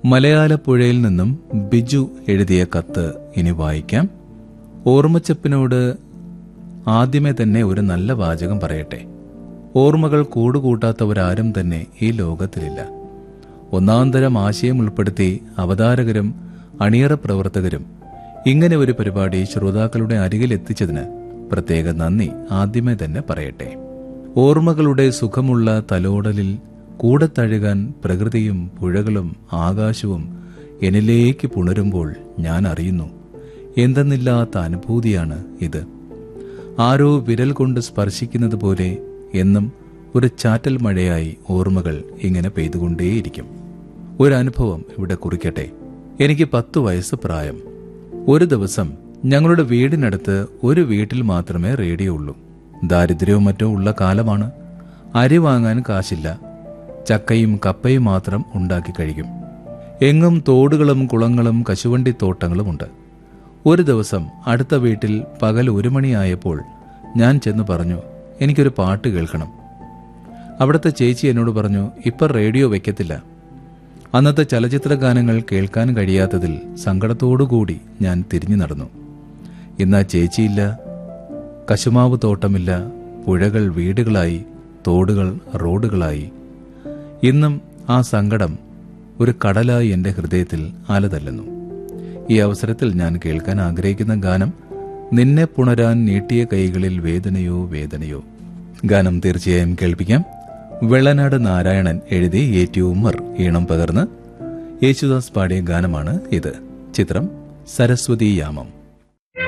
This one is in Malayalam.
മലയാളപ്പുഴയിൽ നിന്നും ബിജു എഴുതിയ കത്ത് ഇനി വായിക്കാം ഓർമ്മച്ചപ്പിനോട് ആദ്യമേ തന്നെ ഒരു നല്ല വാചകം പറയട്ടെ ഓർമ്മകൾ കൂടുകൂട്ടാത്തവരാരും തന്നെ ഈ ലോകത്തിലില്ല ഒന്നാന്തരം ആശയം ഉൾപ്പെടുത്തി അവതാരകരും അണിയറ പ്രവർത്തകരും ഇങ്ങനെ ഒരു പരിപാടി ശ്രോതാക്കളുടെ അരികിൽ എത്തിച്ചതിന് പ്രത്യേക നന്ദി ആദ്യമേ തന്നെ പറയട്ടെ ഓർമ്മകളുടെ സുഖമുള്ള തലോടലിൽ കൂടെ തഴുകാൻ പ്രകൃതിയും പുഴകളും ആകാശവും എന്നിലേക്ക് പുണരുമ്പോൾ ഞാൻ അറിയുന്നു എന്തെന്നില്ലാത്ത അനുഭൂതിയാണ് ഇത് ആരോ വിരൽ കൊണ്ട് സ്പർശിക്കുന്നത് പോലെ എന്നും ഒരു ചാറ്റൽ മഴയായി ഓർമ്മകൾ ഇങ്ങനെ പെയ്തുകൊണ്ടേയിരിക്കും ഒരു അനുഭവം ഇവിടെ കുറിക്കട്ടെ എനിക്ക് പത്തു വയസ്സ് പ്രായം ഒരു ദിവസം ഞങ്ങളുടെ വീടിനടുത്ത് ഒരു വീട്ടിൽ മാത്രമേ റേഡിയോ ഉള്ളൂ ദാരിദ്ര്യവും മറ്റോ ഉള്ള കാലമാണ് അരി വാങ്ങാൻ കാശില്ല ചക്കയും കപ്പയും മാത്രം ഉണ്ടാക്കി കഴിക്കും എങ്ങും തോടുകളും കുളങ്ങളും കശുവണ്ടിത്തോട്ടങ്ങളുമുണ്ട് ഒരു ദിവസം അടുത്ത വീട്ടിൽ പകൽ ഒരു മണിയായപ്പോൾ ഞാൻ ചെന്ന് പറഞ്ഞു എനിക്കൊരു പാട്ട് കേൾക്കണം അവിടുത്തെ ചേച്ചി എന്നോട് പറഞ്ഞു ഇപ്പം റേഡിയോ വെക്കത്തില്ല അന്നത്തെ ചലച്ചിത്ര ഗാനങ്ങൾ കേൾക്കാൻ കഴിയാത്തതിൽ സങ്കടത്തോടുകൂടി ഞാൻ തിരിഞ്ഞു നടന്നു ഇന്ന് ആ ചേച്ചിയില്ല കശുമാവ് തോട്ടമില്ല പുഴകൾ വീടുകളായി തോടുകൾ റോഡുകളായി ഇന്നും ആ സങ്കടം ഒരു കടലായി എൻ്റെ ഹൃദയത്തിൽ അലതല്ലുന്നു ഈ അവസരത്തിൽ ഞാൻ കേൾക്കാൻ ആഗ്രഹിക്കുന്ന ഗാനം നിന്നെ പുണരാൻ നീട്ടിയ കൈകളിൽ വേദനയോ വേദനയോ ഗാനം തീർച്ചയായും കേൾപ്പിക്കാം വെള്ളനാട് നാരായണൻ എഴുതി ഏറ്റി ഉമ്മർ ഈണം പകർന്ന് യേശുദാസ് പാടിയ ഗാനമാണ് ഇത് ചിത്രം സരസ്വതി യാമം